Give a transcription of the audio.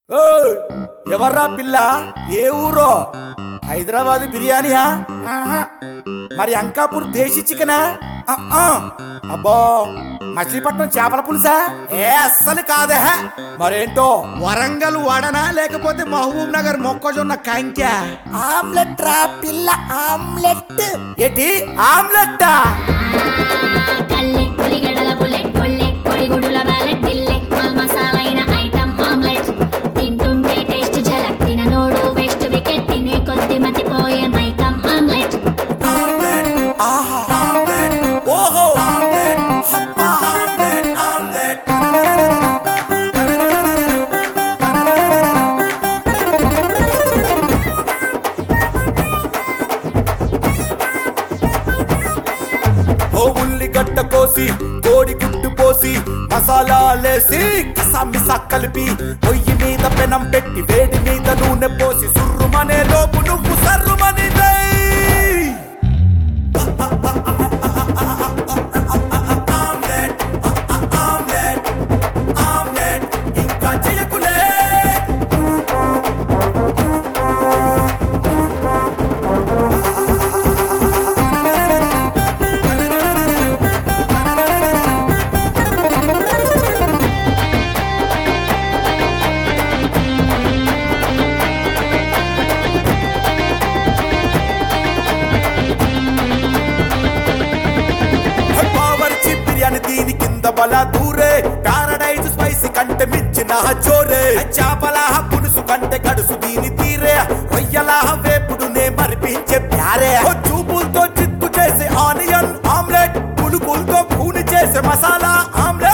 ఓయ్, ఎవర్రా పిల్ల ఏ ఊరో హైదరాబాద్ బిర్యానీయా ఆహా. మరి అంకాపూర్ దేశీ చికెనా ఆ, ఆ. అబ్బో మచిలీపట్నం చేపల పులుసా ఏ అస్సలు కాదే మరేంటో వరంగల్ వడనా లేకపోతే మహబూబ్ నగర్ మొక్కజొన్న కంక్యా ఆమ్లెట్ రా పిల్ల ఆమ్లెట్ ఏంటి ఆమ్లెట్టా కల్లె పులిగడల బుల్లెట్ కొల్లె కొడిగుడుల బ్యాలెట్ దిల్లె మాల్ మసాలైన ఐటమ్ ఆమ్లెట్ తింటుంటే టేస్ట్ జలక్ తిననోడు వేస్ట్ వికెట్ తినే కొద్ది మతిపోయే ఐటమ్ ఆమ్లెట్ ఆహా ఓహో హబ్బా, ఆమ్లెట్. ఓ ఉల్లిగడ్డ కోసి కోడి గుడ్డు పోసి మసాలాలేసి కసామిసా కలిపి పొయ్యి మీద పెనం పెట్టి వేడి మీద నూనె పోసి సుర్రుమనే లోపు నువ్వు సర్రుమని వేయ్. ఆమ్లెట్, ఆమ్లెట్, ఆమ్లెట్, ఇంకా చేయకులే బావర్చి బిర్యానీ దీని కింద బల దూరే పారడైజ్ స్పైసీ కంటే మించిన జోరే చేపల పులుసు కంటే గడుసు దీని తీరే రొయ్యల వేపుడు నే మరిపించే ప్యారే ఓ చూపులతో చిత్తు చేసే ఆనియన్ ఆమ్లెట్ పులుకులతో కూని చేసే మసాలా ఆమ్లెట్